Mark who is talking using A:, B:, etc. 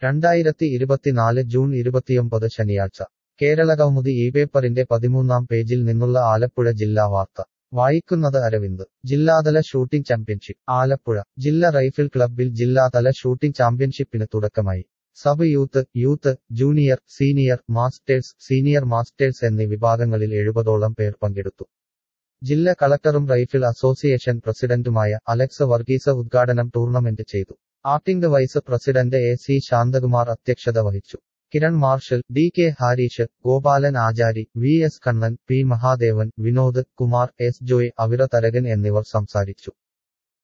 A: രണ്ടായിരത്തി ഇരുപത്തിനാല് ജൂൺ ഇരുപത്തിയൊമ്പത് ശനിയാഴ്ച കേരളകൗമുദി ഈ പേപ്പറിന്റെ പതിമൂന്നാം പേജിൽ നിന്നുള്ള ആലപ്പുഴ ജില്ലാ വാർത്ത വായിക്കുന്നത് അരവിന്ദ് ജില്ലാതല ഷൂട്ടിംഗ് ചാമ്പ്യൻഷിപ്പ് ആലപ്പുഴ ജില്ലാ റൈഫിൾ ക്ലബ്ബിൽ ജില്ലാതല ഷൂട്ടിംഗ് ചാമ്പ്യൻഷിപ്പിന് തുടക്കമായി sub youth youth junior senior masters senior masters എന്നീ വിഭാഗങ്ങളിൽ എഴുപതോളം പേർ പങ്കെടുത്തു ജില്ലാ കളക്ടറും റൈഫിൾ അസോസിയേഷൻ പ്രസിഡന്റുമായ അലക്സ് വർഗീസ് ഉദ്ഘാടനം ടൂർണമെന്റ് ചെയ്തു acting vice president A C Santhakumar അധ്യക്ഷത വഹിച്ചു Kiran Marshal D K Harish Gopalan Achari V S Kannan P Mahadevan Vinod Kumar S Joy Avira Tharakan എന്നിവർ സംസാരിച്ചു